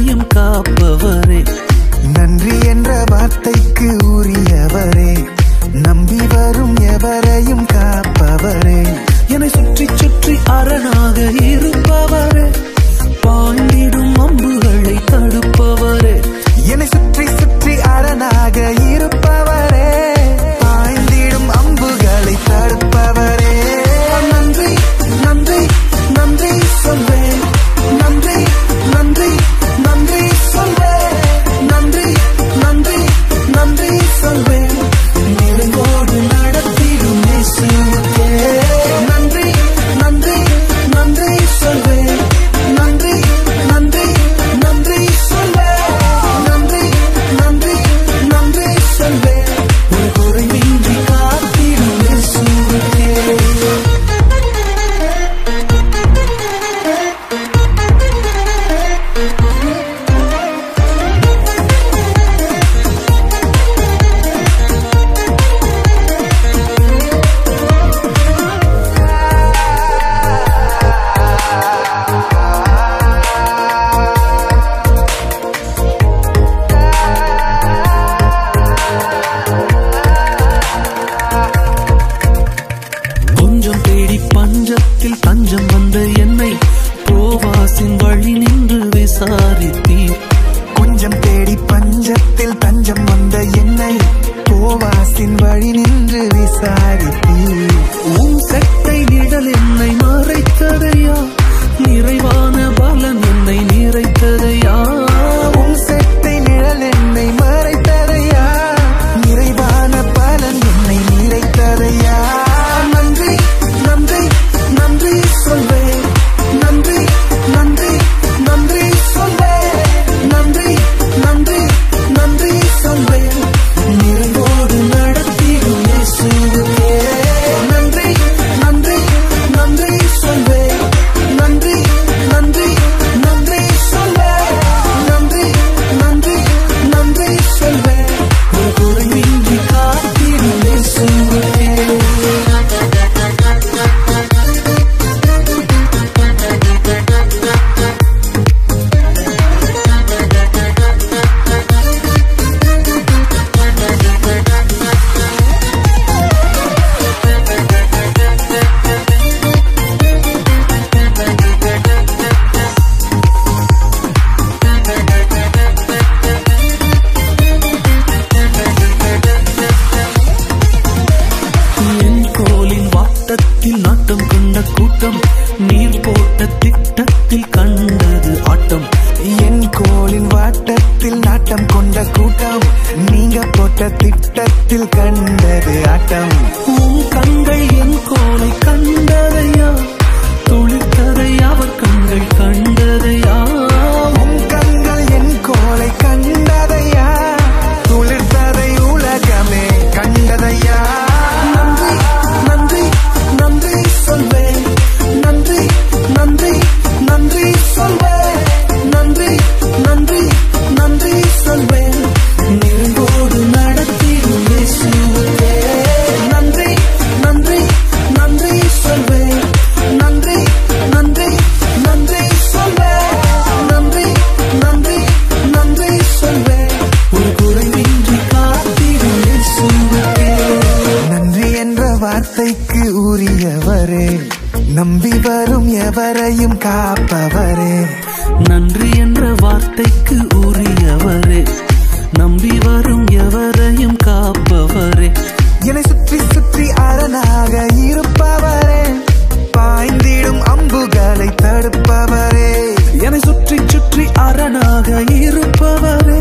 எவரையும் காப்பவரே நன்றி என்ற வார்த்தைக்கு உரியவரே நம்பி வரும் எவரையும் காப்பவரே என்னை சுற்றி சுற்றி அரணாக இருப்பவரே பாய்ந்திடும் அம்புகளை தடுப்பவரே என்னை சுற்றி சுற்றி அரணாக இருப்பவரே பாய்ந்திடும் அம்புகளை தடுப்பவரே நன்றி நன்றி நன்றி சொல்வேன் நன்றி நன்றி நன்றி சொல்வேன் நன்றி நன்றி நன்றி சொல்வேன் நெடுங்கோடு நடத்திடும் இயேசுவுக்கே நன்றி நன்றி நன்றி சொல்வேன் நன்றி நன்றி நன்றி சொல்வேன் நன்றி நன்றி நன்றி சொல்வேன் ஒரு குறைவின்றி காத்திடும் இயேசுவுக்கே கொஞ்சம் தேடி பஞ்சத்தில் தஞ்சம் வந்த என்னை போவாசின் வழி நின்று விசாரித்தீர் கொஞ்சம் தேடி பஞ்சத்தில் தஞ்சம் வந்த என்னை போவாசின் வழி நின்று விசாரித்தீர் உன் செட்டை நிழல் என்னை மறைத்ததையா நிறைவான பலன் என்னை நிறைத்ததையா உன் செட்டை நிழல் என்னை மறைத்ததையா நிறைவான பலன் என்னை நிறைத்ததையா நன்றி நன்றி நன்றி சொல்வேன் நன்றி நன்றி நன்றி சொல்வேன் நன்றி நன்றி நன்றி சொல்வேன் நிறைவோடு நடத்திடும் இயேசுவுக்கே நன்றி நன்றி நன்றி சொல்வேன் நன்றி நன்றி நன்றி சொல்வேன் நன்றி நன்றி நன்றி சொல்வேன் ஒரு குறைவின்றி காத்திடும் இயேசுவுக்கே என் கோலின் வாட்டத்தில் நாட்டம் கொண்ட கூட்டம் நீர் போட்ட திட்டத்தில் கண்டது ஆட்டம் என் கோலின் வாட்டத்தில் நாட்டம் கொண்ட கூட்டம் நீங்க போட்ட திட்டத்தில் கண்டது ஆட்டம் உன் கண்கள் என் கோலை கண்டதையா துளிர்த்ததை அவர் கண்கள் கண்டதையா உன் கண்கள் என் கோலை கண்டதையா துளிர்த்ததை உலகமே கண்டதையா நன்றி நன்றி நன்றி சொல்வேன் நன்றி நன்றி நன்றி சொல்வேன் நன்றி நன்றி நன்றி சொல்வேன் நெருங்கோடு நடத்திடும் இயேசுவுக்கே நன்றி நன்றி நன்றி சொல்வேன் நன்றி நன்றி நன்றி சொல்வேன் நன்றி நன்றி நன்றி சொல்வேன் ஒரு குறைவின்றி காத்திடும் இயேசுவுக்கே நன்றி என்ற வார்த்தைக்கு உரியவரே நம்பி வரும் எவரையும் காப்பவரே நன்றி என்ற வார்த்தைக்கு உரியவரே நம்பி வரும் எவரையும் காப்பவரே என்னை சுற்றி சுற்றி அரணாக இருப்பவரே பாய்ந்திடும் அம்புகளை தடுப்பவரே என்னை சுற்றி சுற்றி அரணாக இருப்பவரே